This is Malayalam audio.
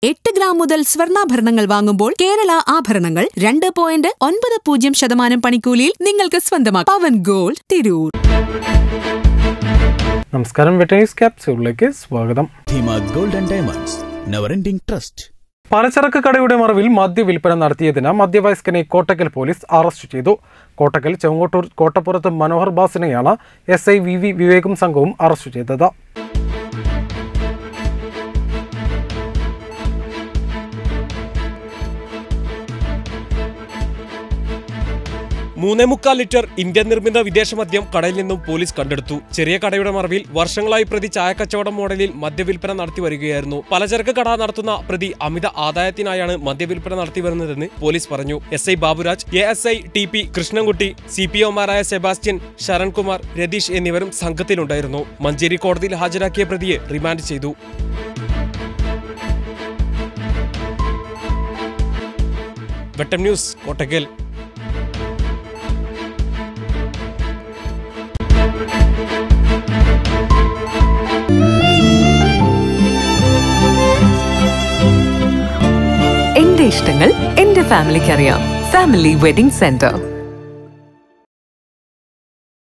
എട്ട് ഗ്രാം മുതൽ സ്വർണ്ണാഭരണങ്ങൾ വാങ്ങുമ്പോൾ കേരള ആഭരണങ്ങൾ രണ്ട് പോയിന്റ് ഒൻപത് പൂജ്യം ശതമാനം പണിക്കൂലിയിൽ നിങ്ങൾക്ക് സ്വന്തമാക്കാം പവൻ ഗോൾഡ് തിരൂർ നമസ്കാരം വെറ്റനീസ് ക്യാപ്സ്യൂളിലേക്ക് സ്വാഗതം Dheema gold and diamonds never ending trust പലചരക്ക് കടയുടെ മറവിൽ മദ്യവിൽപ്പന നടത്തിയതിന് മദ്യവയസ്കനെ കോട്ടക്കൽ പോലീസ് അറസ്റ്റ് ചെയ്തു കോട്ടക്കൽ ചെങ്ങോട്ടൂർ കോട്ടപ്പുറത്ത് മനോഹർ ബാസിനെയാണ് എസ് ഐ വി വി വിവേകും സംഘവും അറസ്റ്റ് ചെയ്തത് മൂന്നേ മുക്കാൽ ലിറ്റർ ഇന്ത്യൻ നിർമ്മിത വിദേശ മദ്യം കടയിൽ നിന്നും പോലീസ് കണ്ടെടുത്തു ചെറിയ കടയുടെ മറവിൽ വർഷങ്ങളായി പ്രതി ചായക്കച്ചവടം മോഡലിൽ മദ്യവിൽപ്പന നടത്തി വരികയായിരുന്നു പലചരക്ക് കട നടത്തുന്ന പ്രതി അമിത ആദായത്തിനായാണ് മദ്യവിൽപ്പന നടത്തി വരുന്നതെന്ന് പോലീസ് പറഞ്ഞു S I Baburaj A S I T P Krishnankutty C P ഒമാരായ സെബാസ്റ്റ്യൻ ശരൺകുമാർ രതീഷ് എന്നിവരും സംഘത്തിലുണ്ടായിരുന്നു മഞ്ചേരി കോടതിയിൽ ഹാജരാക്കിയ പ്രതിയെ റിമാൻഡ് ചെയ്തു വെട്ടം ന്യൂസ് കോട്ടക്കൽ എന്റെ ഇഷ്ടങ്ങൾ എന്റെ ഫാമിലിക്ക് അറിയാം ഫാമിലി വെഡിംഗ് സെന്റർ